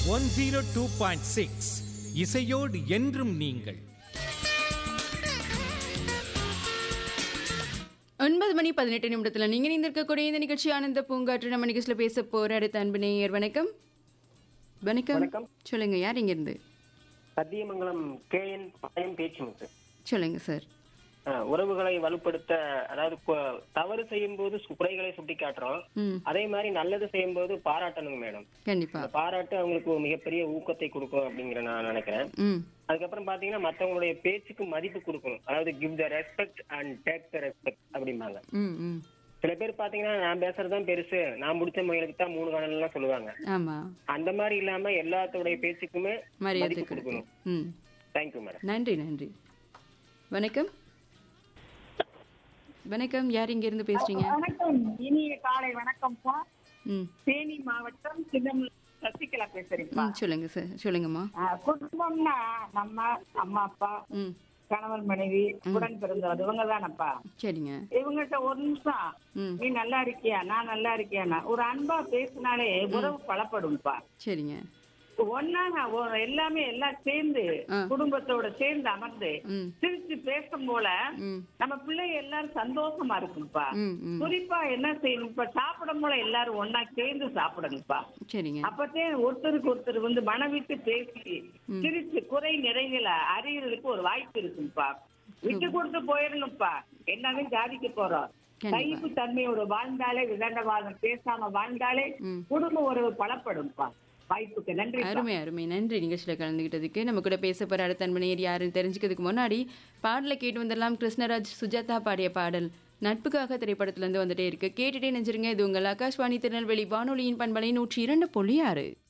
One zero two point six இசையோடு என்றும் நீங்கள் ஒன்பது மணி பதினெட்டு நிமிடத்தில் நீங்கள் இருந்திருக்கக்கூடிய இந்த நிகழ்ச்சி ஆனந்த பூங்காற்று நம்ம நிகழ்ச்சியில் பேச போகிற அடுத்த அன்பு நேயர் வணக்கம் வணக்கம் வணக்கம். சொல்லுங்க யார் இங்கேருந்து சத்தியமங்கலம் கேஎன் பாளையம் பேச்சுமுத்து சொல்லுங்க சார் அஹ், உறவுகளை வலுப்படுத்த அதாவது கு- தவறு செய்யும் போது குறைகளை சுட்டி காட்டுறோம் ம் அதே மாதிரி நல்லது செய்யும் போது பாராட்டணுங்க மேடம் கண்டிப்பா அந்த பாராட்டு அவங்களுக்கு ஒரு மிகப்பெரிய ஊக்கத்தை கொடுக்கும் அப்படிங்கிற நான் நினைக்கிறேன் ம் அதுக்கப்புறம் பாத்தீங்கன்னா மத்தவங்களுடைய பேச்சுக்கு மதிப்பு கொடுக்கணும் அதாவது give the respect and take the respect அப்படிம்பாங்க ம் ம் சில பேர் பாத்தீங்கன்னா நான் பேசுறதுதான் பெருசு நான் முடிச்ச முயலுக்கு தான் மூணு கடல் எல்லாம் சொல்லுவாங்க ஆமாம் அந்த மாதிரி இல்லாம எல்லாத்தோடைய பேச்சுக்குமே மரியாதை மதிப்பு கொடுக்கும் கொடுக்கணும் ம் தேங்க்யூ மேடம் நன்றி நன்றி வணக்கம் வணக்கம் யார் இங்கேருந்து பேசுறீங்க வணக்கம் இனிய காலை வணக்கம் சார் ம் தேனி மாவட்டம் சிதம் சசிகலா பேசுறேன்ப்பா ம் சொல்லுங்க சார் சொல்லுங்கம்மா ஆஹ் குடும்பம்னா நம்ம அம்மா அப்பா ம் கணவன் மனைவி உடன் பிறந்தவர் இவங்க தானப்பா சரிங்க இவங்ககிட்ட ஒரு நிமிஷம் ம் நீ நல்லா இருக்கியா நான் நல்லா இருக்கியானா ஒரு அன்பா பேசினாலே உறவு பலப்படும்ப்பா சரிங்க ஒன்னாங்க ஒ- எல்லாமே எல்லாம் சேர்ந்து ஆ. குடும்பத்தோட சேர்ந்து அமர்ந்து ம் சிரிச்சு பேசும் போல ம் நம்ம பிள்ளை எல்லாரும் சந்தோஷமா இருக்கும்ப்பா ம் ம் குறிப்பா என்ன செய்யணும் இப்ப சாப்பிடும் போல எல்லாரும் ஒன்னா சேர்ந்து சாப்பிடணும்ப்பா சரிங்க அப்பத்தே ஒருத்தருக்கு ஒருத்தர் வந்து மனவிட்டு பேசி சிரிச்சு குறை நிறைகளை அறியறதுக்கு ஒரு வாய்ப்பு இருக்கும்ப்பா விட்டு கொடுத்து போயிடணும்ப்பா என்னன்னு சாதிக்க போறோம் கண்டிப்பா. கைப்பு தன்மையோட வாழ்ந்தாலே விதண்டவாதம் பேசாம வாழ்ந்தாலே ம். குடும்ப உறவு பலப்படும்ப்பா வாய்ப்புக்கு நன்றி அருமை அருமை நன்றி நிகழ்ச்சியில் கலந்துக்கிட்டதுக்கு நம்ம கூட பேச போகிற அடுத்த அன்பனையர் யாருன்னு தெரிஞ்சுக்கிறதுக்கு முன்னாடி பாடலை கேட்டு வந்துடலாம் கிருஷ்ணராஜ் சுஜாதா பாடிய பாடல் நட்புக்காக திரைப்படத்துலேருந்து வந்துட்டே இருக்கு கேட்டுட்டே நெஞ்சிருங்க இது உங்கள் ஆகாஷ்வாணி திருநெல்வேலி வானொலியின் பண்பலை நூற்றி இரண்டு புள்ளி ஆறு